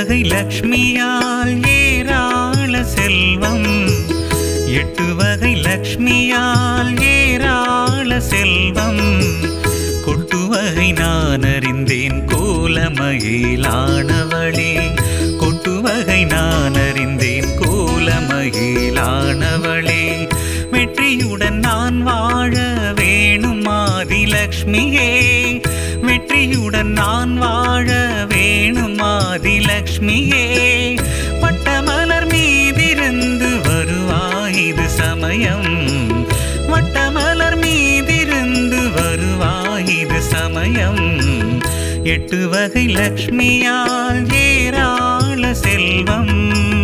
வகை லக்ஷ்மியால் ஏராள செல்வம் எட்டு வகை லக்ஷ்மியால் ஏராள செல்வம் கொட்டு வகை நான் அறிந்தேன் கோலமகிலானவளே கொட்டு வகை நான் அறிந்தேன் கோலமகிலானவளே வெற்றியுடன் நான் வாழ வேணும் ஆதிலக்ஷ்மியே வெற்றியுடன் நான் வாழ வேணும் ஆதிலக்ஷ்மியே பட்டமலர் மீதிருந்து வருவாய் இது சமயம் வட்டமலர் மீதிருந்து வருவாய் இது சமயம் எட்டு வகை லக்ஷ்மியால் ஏராள செல்வம்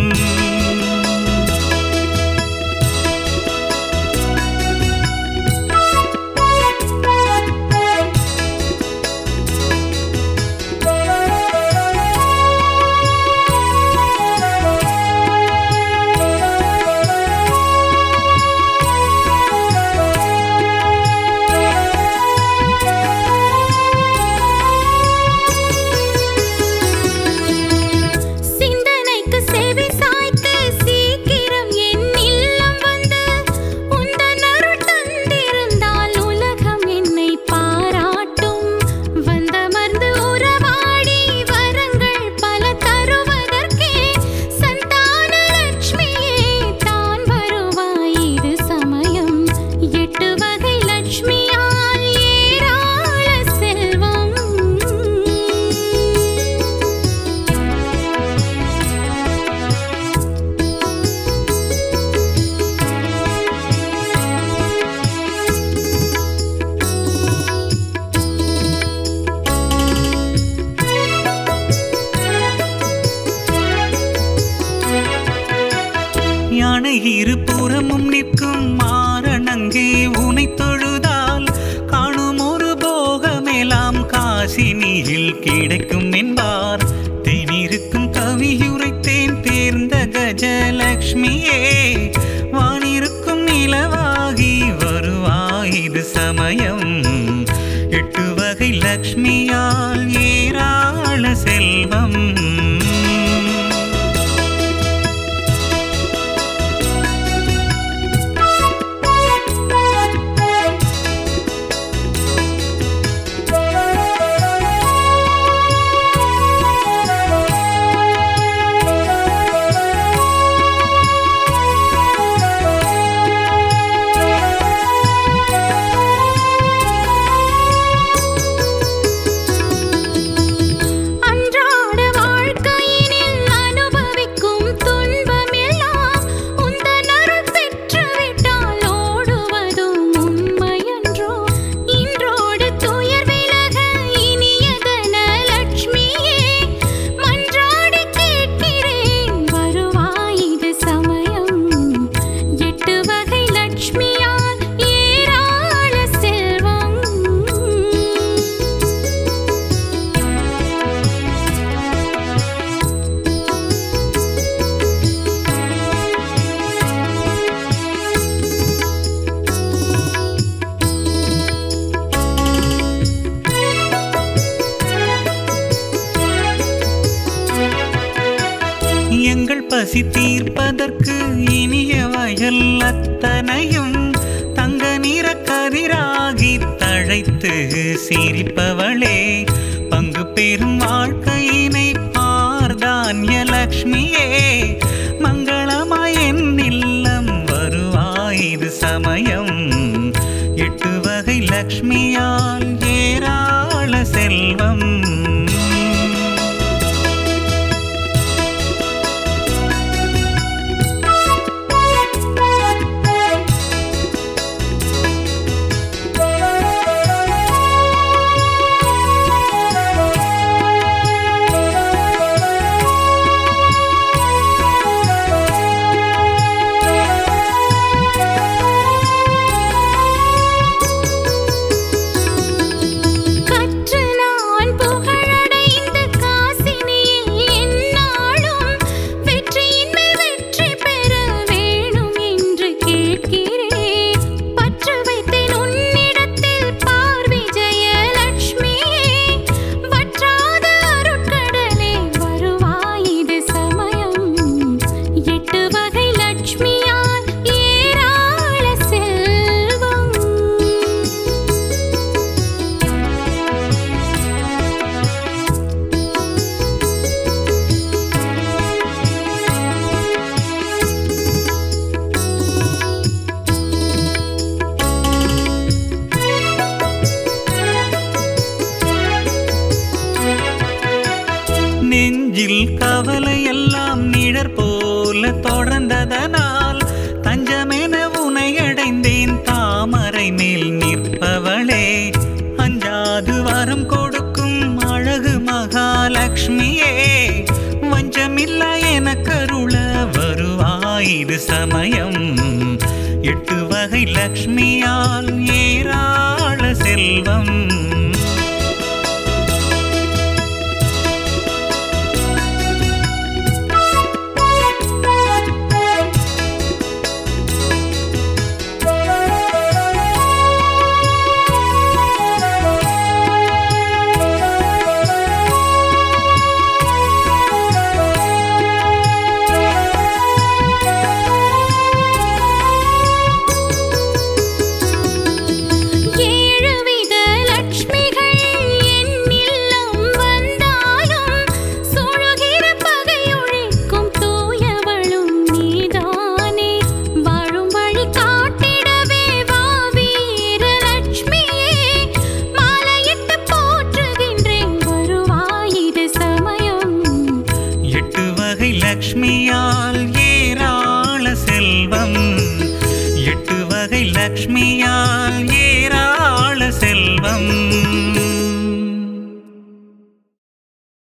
சிந்தனைக்கு செவி சாய்த்து சீக்கிரம் என் இல்லம் வந்து உந்தன் அருள் தந்திருந்தால் உலகம் என்னை பாராட்டும் வந்தமர்ந்து உறவாடி வரங்கள் பல தருவதற்கே சந்தான லட்சுமியே தான் வருவாய் இது சமயம் எட்டு வகை லட்சுமியால் ஏராள செல்வம் யானை இருபுறமும் நிற்கும் மாரணங்கே உனை தொழுதால் காணும் ஒரு போகமெல்லாம் காசினியில் கிடைக்கும் என்பார் தேனிருக்கும் கவியுரைத்தேன் தேர்ந்த கஜலக்ஷ்மியே வானிருக்கும் நிலவாகி வருவாய் இது சமயம் எட்டு வகை லக்ஷ்மியால் ஏராள செல்வம் அன்றாட வாழ்க்கையினில் அனுபவிக்கும் துன்பமெல்லாம் உந்தன் அருள் பெற்றுவிட்டால் ஓடுவதும் உண்மையன்றோ இன்றோடு துயர் விலக இனிய தனலட்சுமியே மன்றாடி கேட்கிறேன் வருவாய் இது சமயம் எட்டு வகை லட்சுமியால் ஏராள செல்வம் எங்கள் பசி தீர்ப்பதற்கு இனிய வயல் அத்தனையும் தங்க நிற கதிராகி தழைத்து சிரிப்பவளே பங்கு பெறும் வாழ்க்கையினை பார்தான்ய லக்ஷ்மியே மங்களமாய் என் இல்லம் வருவாய் இது சமயம் எட்டு வகை லக்ஷ்மியால் ஏராள செல்வம் கற்று நான் புகழ வான்மேல் நிற்பவளே அஞ்சாது வரம் கொடுக்கும் அழகு மகாலட்சுமியே வஞ்சமில்ல என கருள வருவாய் இது சமயம் எட்டு வகை லக்ஷ்மியால் ஏராள செல்வம் ஏழு வித லட்சுமிகள் என் இல்லம் வந்தாலும் சுழுகிற பகையொழிக்கும் தூயவளும் நீதானே வாழும் வழி காட்டிடவே வா வீர லட்சுமியே மாலையிட்டு போற்றுகின்றேன் வருவாய் இது சமயம் எட்டு வகை லக்ஷ்மியால் ஏராள செல்வம் எட்டு வகை லக்ஷ்மியால்